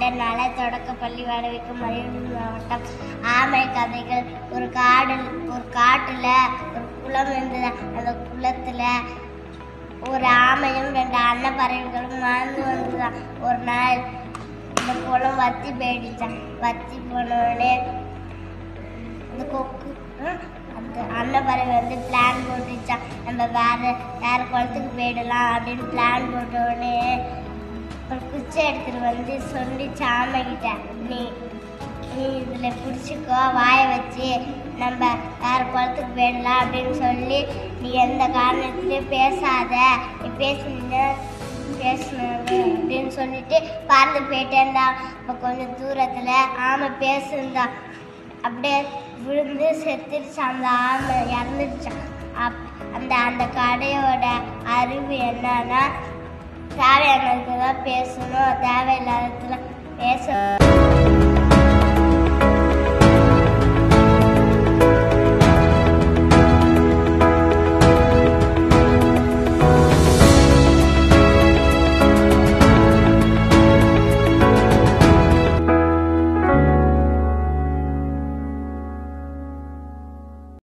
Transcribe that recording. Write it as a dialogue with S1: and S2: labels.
S1: நாளை தொடக்க பள்ளி வரவைக்கும் மறைவு மாவட்டம் ஆமை கதைகள் ஒரு காடு ஒரு காட்டுல ஒரு குளம் இருந்தது அந்த குளத்துல ஒரு ஆமையும் ரெண்டு அன்ன பறவைகளும் வாழ்ந்து வந்துதான் ஒரு நாள் இந்த குளம் வத்தி போயிடுச்சான் வத்தி போனோடனே அந்த கொக்கு ஹம், அந்த அன்னப்பறவை வந்து பிளான் போட்டுச்சான் நம்ம வேற வேற குளத்துக்கு போயிடலாம் அப்படின்னு பிளான் போட்ட உடனே ஒரு குச்சி எடுத்துட்டு வந்து சொல்லிச்சு ஆமைகிட்ட நீ நீ இதில் பிடிச்சிக்கோ வாயை வச்சு நம்ம வேற குளத்துக்கு போயிடலாம் அப்படின்னு சொல்லி நீ எந்த காரணத்துலையும் பேசாத நீ பேசுனீங்க பேசினாங்க அப்படின்னு சொல்லிட்டு பறந்து போயிட்டே இருந்தா இப்போ கொஞ்சம் தூரத்தில் ஆமை பேசுந்தான் அப்படியே விழுந்து செத்துருச்சு அந்த ஆமை இறந்துருச்சான் அப் அந்த அந்த கடையோட அறிவு என்னன்னா தேவையானதுக்கு தான் பேசணும் தேவையில்லாததுல பேச